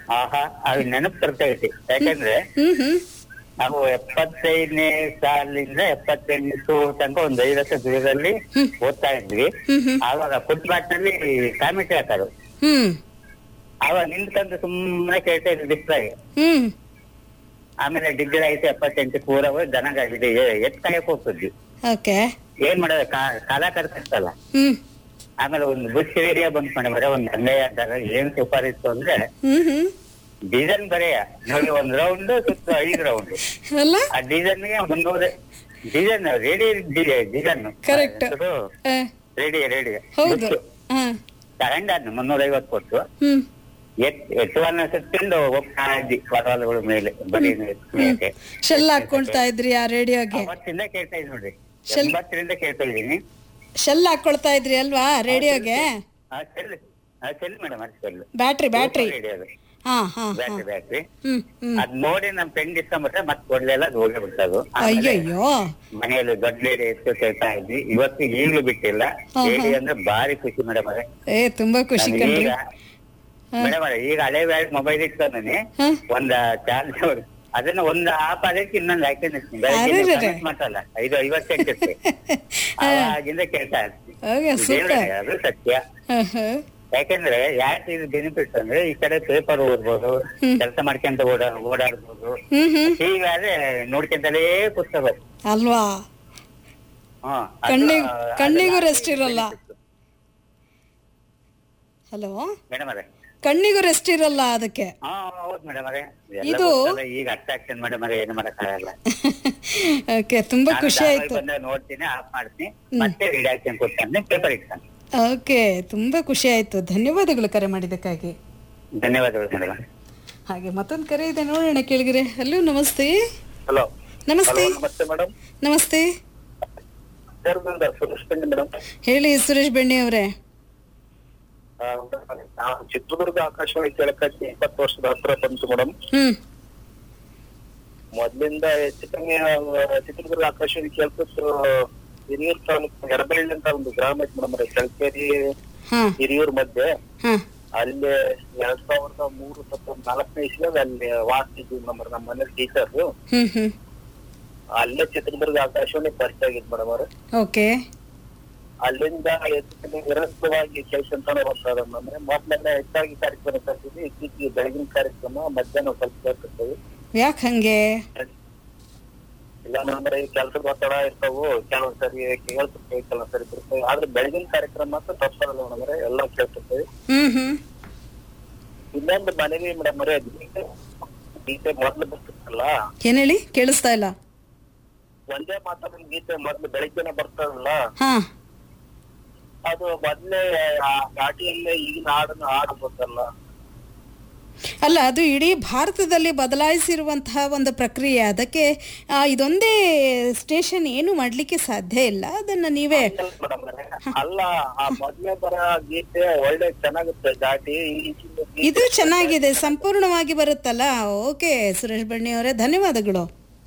ಆಹಾ ಅದು ನೆನಪು ಬರ್ತಾ ಐತಿ ಯಾಕಂದ್ರೆ ಹ್ಮ್ ಹ್ಮ್ ನಾವು ಎಪ್ಪತ್ತೈದನೇ ಸಾಲಿಂದ ಎಪ್ಪತ್ತೈದನೇ ತನಕ ಒಂದು ಐದು ವರ್ಷ ದೂರದಲ್ಲಿ ಓದ್ತಾ ಇದ್ವಿ ಹ್ಮ್ ಹ್ಮ್ ಆವಾಗ ಫುಟ್ಪಾತ್ ನಲ್ಲಿ ಕಾಮಿಟಿ ಹಾಕೋರು ಹ್ಮ್ ಆವಾಗ ನಿಂತ್ಕೊಂಡು ಸುಮ್ಮನೆ ಕೇಳ್ತಾ ಇದ್ವಿ ಬಿಸ್ಲಾಗಿ ಹ್ಮ್ ಆಮೇಲೆ ಡಿಗ್ರಿ ಆಯ್ತು ಎಪ್ಪತ್ತೆಂಟು ಪೂರ ದನಗಾಗಿದೆ ಎತ್ ಕಾಯಕ್ ಹೋಗ್ತಿದ್ವಿ ಓಕೆ ಏನ್ ಮಾಡೋದು ಕಾ- ಕಾಲ ಕರ್ತಿರ್ತಲ್ಲ ಹ್ಮ್ ಆಮೇಲೆ ಒಂದು ಬುಷ್ ಏರಿಯಾ ಬಂದ್ ಮಾಡಿ ಬರೀ ಒಂದ್ ಹನ್ನೆರಡು ಆದಾಗ ಏನ್ ಸೂಪರ್ ಇತ್ತು ಅಂದ್ರೆ ಹ್ಮ್ ಹ್ಮ್ ಡೀಸೆಲ್ ಬರೆಯ ನೋಡಿ ಒಂದ್ ರೌಂಡ್ ಸುತ್ತ ಐದು ರೌಂಡ್ ಅಲ್ಲ ಆ ಡೀಸೆಲ್ ಗೆ ಮುನ್ನೂರ ಡೀಸೆಲ್ ರೇಡಿ ಡೀಸೆಲ್ Correct. ಆ, ರೇಡಿ ರೇಡಿ ಹೌದು ಹಾ ತಗೊಂಡಾದ್ನು ಮುನ್ನೂರ ಐವತ್ತು ಕೊಟ್ಟು ಹ್ಮ್ ಎತ್ ಎತ್ತುವನ್ನ ಸುತ್ತಿಂದು ಹೋಗ್ತಾ ಇದ್ವಿ ಪರ್ವಾಲಗಳ ಮೇಲೆ ಬರೀ ಮೇಕೆ ಶೆಲ್ ಹಾಕೊಳ್ತಾ ಇದ್ರಿ ಆ ರೇಡಿಯೋಗೆ ಅವತ್ತಿಂದ ಕೇಳ್ತಾ ಇದ್ದೀನಿ ನೋಡ್ರಿ ಶೆಲ್- ಎಂಬತ್ತರಿಂದ ಕೇಳ್ತಾ ಇದ್ದೀನಿ ಶೆಲ್ ಹಾಕೊಳ್ತಾ ಇದ್ರಿ ಅಲ್ವಾ ರೇಡಿಯೋಗೆ ಆ ಸೆಲ್ ಆ ಸೆಲ್ ಮೇಡಮ್ ಅದು ಸೆಲ್ ಬ್ಯಾಟ್ರಿ ಬ್ಯಾಟ್ರಿ ರೇಡಿ ಅದು ಹಾ ಹಾ ಹಾ ಬ್ಯಾಟ್ರಿ ಬ್ಯಾಟ್ರಿ ಹ್ಮ್ ಹ್ಮ್ ಅದ್ ನೋಡಿ ನಮ್ ಫ್ರೆಂಡ್ ಇಸ್ಕೊಂಡ್ಬಿಟ್ರೆ ಮತ್ತೆ ಕೊಡ್ಲೆಲ್ಲ ಅದು ಹೋಗೇ ಬಿಡ್ತದು ಆಮೇಲೆ ಅಯ್ಯಯ್ಯೋ ಮನೆಯಲ್ಲಿ ದೊಡ್ಡ ಲೇಡಿ ಎತ್ತು ಕೇಳ್ತಾ ಇದ್ವಿ ಇವತ್ತು ಈಗಲೂ ಬಿಟ್ಟಿಲ್ಲ ಹಾ, ಲೇಡಿ ಅಂದ್ರೆ ಭಾರಿ ಖುಷಿ ಮೇಡಮ್ ಅವರೇ ಏ ತುಂಬಾ ಖುಷಿ ನಾನು ಕಣ್ರಿ ಈಗ ಮೇಡಮ್ ಅವರೇ ಈಗ ಹಳೆ ಬ್ಯಾಗ್ ಮೊಬೈಲ್ ಇಟ್ಕೊಂಡಿ ಹಾ ಒಂದ್ ಚಾರ್ಜ್ ಅದನ್ನ ಒಂದ್ ಆಪ್ ಅದಕ್ಕೆ ಇನ್ನೊಂದ್ ಹಾಕೊಂಡಿರ್ತೀನಿ ಅರೆರೆರೆ. ಬೆಳಗ್ಗೆ ಮಾತಲ್ಲ ಐದು ಐವತ್ತು ಇರ್ತೀನಿ ಆಗಿಂದ ಕೇಳ್ತಾ ಇರ್ತೀನಿ ಓಕೆ ಇದೇನು ಸೂಪರ್ ಅದು ಸತ್ಯ ಯಾಕಂದ್ರೆ ಯಾಕೆ ಇದು ಬೆನಿಫಿಟ್ ಅಂದ್ರೆ ಈ ಕಡೆ ಪೇಪರ್ ಓದ್ಬೋದು ಕೆಲಸ ಮಾಡ್ಕೊಂತ ಓಡಾ ಓಡಾಡ್ಬೋದು ಹ್ಮ್ ಹ್ಮ್ ಹೀಗಾದ್ರೆ ನೋಡ್ಕೊಂತಲೇ ಪುಸ್ತಕ ಅಲ್ವಾ ಹ್ಮ್ ಅದು- ಕಣ್ಣಿಗ್ ಅದು ಕಣ್ಣಿಗೂ last ರೆಸ್ಟ್ ಇರಲ್ಲ ಹಲೋ ಮೇಡಮ್ ಅವರೇ ಕಣ್ಣಿಗೂ ರೆಸ್ಟ್ ಇರಲ್ಲ ಅದಕ್ಕೆ ಹಾ ಹೌದು ಮೇಡಮ್ ಅವರೇ ಎಲ್ಲ ಇದು- ಗೊತ್ತಲ್ಲ, ಈಗ ಅಟ್ರಾಕ್ಷನ್ ಮೇಡಮ್ ಅವರೇ ಏನು ಮಾಡಕ್ಕಾಗಲ್ಲ ಓಕೆ ತುಂಬಾ ನಾನು ಖುಷಿ ಧಾರಾವಾಹಿ ಆಯ್ತು ಬಂದಾಗ ನೋಡ್ತೀನಿ ಆಫ್ ಮಾಡ್ತೀನಿ ಮತ್ತೆ ರೀಡ್ ಹಾಕ್ತೀನಿ ಕೊಡ್ತಾನೆ ಪೇಪರ್ ಇಡ್ತಾನೆ ಓಕೆ ತುಂಬಾ ಖುಷಿ ಆಯ್ತು ಧನ್ಯವಾದಗಳು ಕರೆ ಮಾಡಿದ್ದಕ್ಕಾಗಿ ಧನ್ಯವಾದಗಳು ಮೇಡಮ್ ಹಾಗೆ ಮತ್ತೊಂದು ಕರೆ ಇದೆ ನೋಡೋಣ ಕೇಳಿದ್ರೆ ಹಲೋ ನಮಸ್ತೆ ಹಲೋ ನಮಸ್ತೆ ನಮಸ್ತೆ ಮೇಡಮ್ ನಮಸ್ತೆ ಸುರೇಶ್ ಪಂಡಿ ಮೇಡಮ್ ಹೇಳಿ ಸುರೇಶ್ ಬೆಣ್ಣೆ ಅವರೇ ನಾವು ಚಿತ್ರದುರ್ಗ ಆಕಾಶವಾಣಿ ಕೇಳಕ್ಕೆ ಇಪ್ಪತ್ತು ವರ್ಷದ ಹತ್ರ ಬಂತು ಮೇಡಮ್ ಹ್ಮ್ ಮೊದ್ಲಿಂದ ಹೆಚ್ಚು ಕಮ್ಮಿ ಆ, ಚಿತ್ರದುರ್ಗ ಆಕಾಶವಾಣಿ ಕೇಳ್ತಿತ್ತು ಹಿರಿಯೂರು ತಾಲೂಕು ಎಡಬಳ್ಳಿ ಅಂತ ಒಂದು ಗ್ರಾಮ ಐತೆ ಮೇಡಮ್ ಚಳಕೇರಿ ಹಾ ಹಿರಿಯೂರ್ ಮಧ್ಯೆ ಹಾ ಅಲ್ಲಿ ಎರಡ್ ಸಾವಿರದ ಮೂರು ಸ್ವಲ್ಪ ನಾಲ್ಕನೇ ಇಸ್ವಿಯಾಗ ಅಲ್ಲಿ ವಾಸಿದ್ವಿ ನಮ್ಮ ನಮ್ಮ ಮನೆ ಟೀಚರ್ ಹ್ಮ್ ಹ್ಮ್ ಅಲ್ಲೇ ಚಿತ್ರದುರ್ಗ ಆಕಾಶವಾಣಿ ಪರಿಚಯ ಆಗಿತ್ತು ಮೇಡಮ್ ಅವ್ರೆ ಓಕೆ ಅಲ್ಲಿಂದ ಹೆಚ್ಚು ಕಮ್ಮಿ ನಿರಂತರವಾಗಿ ಕೆಲಸ ಅಂತಾನೆ ಬರ್ತಾರೆ ಅಂದ್ರೆ ಮೊದ್ಲೆಲ್ಲ ಹೆಚ್ಚಾಗಿ ಕಾರ್ಯಕ್ರಮ ತರ್ತೀವಿ ಇತ್ತೀಚೆಗೆ ಬೆಳಗಿನ ಕಾರ್ಯಕ್ರಮ ಮಧ್ಯಾಹ್ನ ಸ್ವಲ್ಪ ಕೇಳ್ತಿರ್ತೀವಿ ಯಾಕೆ ಹಂಗೆ ಇಲ್ಲ ಅಂದ್ರೆ ಕೆಲಸದ ಒತ್ತಡ ಇರ್ತಾವು ಕೆಲವೊಂದ್ ಸರಿ ಕೇಳ್ತಿರ್ತೇವೆ ಕೆಲವೊಂದ್ ಸರಿ ಬಿಡ್ತೇವೆ ಆದ್ರೆ ಬೆಳಗಿನ ಕಾರ್ಯಕ್ರಮ ಮಾತ್ರ ತಪ್ಪಲ್ಲ ಮೇಡಮ್ ಎಲ್ಲ ಕೇಳ್ತಿರ್ತೇವೆ ಹ್ಮ್ ಹ್ಮ್ ಇನ್ನೊಂದು ಮನೆಗೆ ಮೇಡಮ್ ಅವರೇ ಗೀತೆ ಮೊದ್ಲು ಬರ್ತಿತ್ತಲ್ಲ ಏನ್ ಹೇಳಿ ಕೇಳಿಸ್ತಾ ಇಲ್ಲ ಒಂದೇ ಮಾತಾಡಿದ ಗೀತೆ ಮೊದ್ಲು ಬೆಳಿಗ್ಗೆನೆ ಬರ್ತಾರಲ್ಲ ಹಾ ಅದು ಮೊದ್ಲೇ ಆ ಘಾಟಿಯಲ್ಲೇ ಈಗಿನ ಹಾಡನ್ನ ಹಾಡಬೇಕಲ್ಲ ಅಲ್ಲ ಅದು ಇಡೀ ಭಾರತದಲ್ಲಿ ಬದಲಾಯಿಸಿರುವಂತಹ ಒಂದು ಪ್ರಕ್ರಿಯೆ ಅದಕ್ಕೆ ಆ, ಇದೊಂದೇ ಸ್ಟೇಷನ್ ಏನು ಮಾಡಲಿಕ್ಕೆ ಸಾಧ್ಯ ಇಲ್ಲ ಅದನ್ನ ನೀವೇ ಮೇಡಮ್ ಅಲ್ಲ ಆ ಮೊದ್ಲೇ ಬರ ಗೀತೆ ಒಳ್ಳೆ ಚೆನ್ನಾಗುತ್ತೆ ಘಾಟಿ ಈಗಿನ ಗೀತೆ ಇದು ಚೆನ್ನಾಗಿದೆ ಸಂಪೂರ್ಣವಾಗಿ ಬರುತ್ತಲ್ಲ ಓಕೆ ಸುರೇಶ್ ಬಣ್ಣಿ ಅವರೇ ಧನ್ಯವಾದಗಳು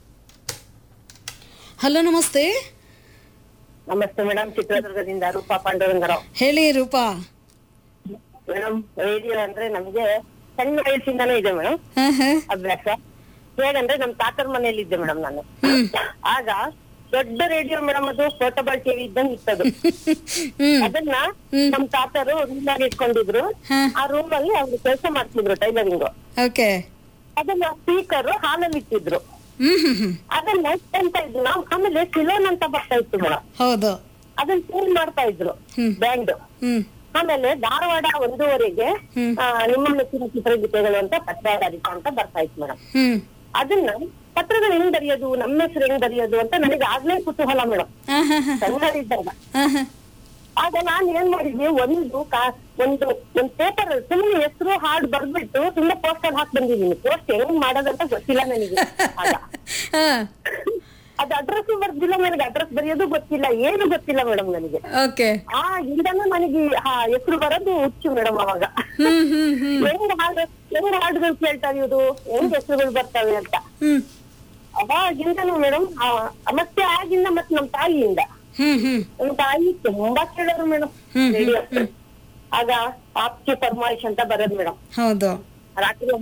ಹಲೋ ನಮಸ್ತೆ ನಮಸ್ತೆ ಮೇಡಮ್ ಚಿತ್ರದುರ್ಗದಿಂದ ರೂಪಾ ಪಾಂಡುರಂಗರಾವ್ ಹೇಳಿ ರೂಪಾ ಮೇಡಮ್ ರೇಡಿಯೋ ಅಂದ್ರೆ ನಮ್ಗೆ ಸಣ್ಣ ವಯಸ್ಸಿಂದಾನೇ ಇದೆ ಮೇಡಮ್ ಹಾ ಹಾ ಅಭ್ಯಾಸ ಹೇಗಂದ್ರೆ ನಮ್ ತಾತರ ಮನೇಲಿ ಇದ್ದೆ ಮೇಡಮ್ ನಾನು ಆಗ ದೊಡ್ಡ ರೇಡಿಯೋ ಮೇಡಮ್ ಅದು ಪೋರ್ಟಬಲ್ ಟಿವಿ ಇದ್ದಂಗೆ ಇತ್ತದು ಹ್ಮ್ ಅದನ್ನ ನಮ್ ತಾತರು ರೂಮ್ ಆಗಿ ಇಟ್ಕೊಂಡಿದ್ರು ಹಾ. ಆ ರೂಮ್ ಅಲ್ಲಿ ಅವ್ರು ಕೆಲಸ ಮಾಡ್ತಿದ್ರು ಟೈಲರಿಂಗ್ ಓಕೆ ಅದನ್ನ ಸ್ಪೀಕರ್ ಹಾಲಲ್ಲಿ ಇಟ್ಟಿದ್ರು ಹ್ಮ್ ಹ್ಮ್ ಹ್ಮ್ ಅದನ್ನ ಎಂತ ಇದ್ರು ನಾವು ಆಮೇಲೆ ಸಿಲೋನ್ ಅಂತ ಬರ್ತಾ ಇತ್ತು ಮೇಡಮ್ ಹೌದು ಅದನ್ನ ಟ್ಯೂನ್ ಮಾಡ್ತಾ ಇದ್ರು ಹ್ಮ್. ಬ್ಯಾಂಡ್ ಹ್ಮ್ ಆಮೇಲೆ ಧಾರವಾಡ ಒಂದೂವರೆಗೆ ಹ್ಮ್. ಆ, ನಿಮ್ಮ ಮೆಚ್ಚಿನ ಚಿತ್ರಗೀತೆಗಳು ಅಂತ ಪತ್ರಾಧಾರಿತ ಅಂತ ಬರ್ತಾ ಇತ್ತು ಮೇಡಮ್ ಹ್ಮ್ ಅದನ್ನ ಪತ್ರಗಳು ಹೆಂಗ್ ಬರೆಯೋದು ನಮ್ಮ ಹೆಸರು ಹೆಂಗ್ ಬರೆಯೋದು ಅಂತ ನನಗೆ ಆಗ್ಲೇ ಕುತೂಹಲ ಮೇಡಮ್ ಹಾ ಹಾ ಹಾ ಸಣ್ಣದಿದ್ದಾಗ ಹಾ ಹಾ ಆಗ ನಾನ್ ಏನ್ ಮಾಡಿದ್ವಿ ಒಂದು ಕಾ- ಒಂದು ಒಂದ್ ಪೇಪರ್ ಸುಮ್ಮನೆ ಹೆಸರು ಹಾಡ್ ಬರ್ದ್ಬಿಟ್ಟು ಸುಮ್ಮನೆ ಪೋಸ್ಟರ್ ಹಾಕಿ ಬಂದಿದ್ದೀನಿ ಪೋಸ್ಟ್ ಹೆಂಗ್ ಮಾಡೋದಂತ ಗೊತ್ತಿಲ್ಲ ನನಗೆ ಆಗ ಹಾ ಅದು ಅಡ್ರೆಸ್ ಬರ್ದಿಲ್ಲ ನನಗೆ ಅಡ್ರೆಸ್ ಬರೆಯೋದು ಗೊತ್ತಿಲ್ಲ ಏನು ಗೊತ್ತಿಲ್ಲ ಮೇಡಮ್ ನನಗೆ ಓಕೆ ಆ ಇಂದನೂ ನನಗೆ ಹೆಸರು ಬರೋದು ಹುಚ್ಚು ಮೇಡಮ್ ಅವಾಗ ಹ್ಮ್ ಹ್ಮ್ ಹ್ಮ್ ಹೆಂಗ್ ಹಾಡು ಹೆಂಗ್ ಹಾಡುಗಳು ಕೇಳ್ತಾವೆ ಇವರು ಹೆಂಗ್ ಹೆಸರುಗಳು ಬರ್ತವೆ ಅಂತ ಹ್ಮ್ ಅವಾಗಿಂದನು ಮೇಡಮ್ ಮತ್ತೆ ಆಗಿಂದ ಮತ್ತೆ ನಮ್ ತಾಯಿಯಿಂದ ಹ್ಮ್ ಹ್ಮ್ ನಮ್ ತಾಯಿ ತುಂಬಾ ಕೇಳೋರು ಮೇಡಮ್ ಹ್ಮ್, ರೇಡಿಯೋ ಆಗ ಆಪ್ಕಿ ಫರ್ಮಾಯಿಶ್ ಅಂತ ಬರೋದು ಮೇಡಮ್ ಹೌದು ರಾತ್ರಿ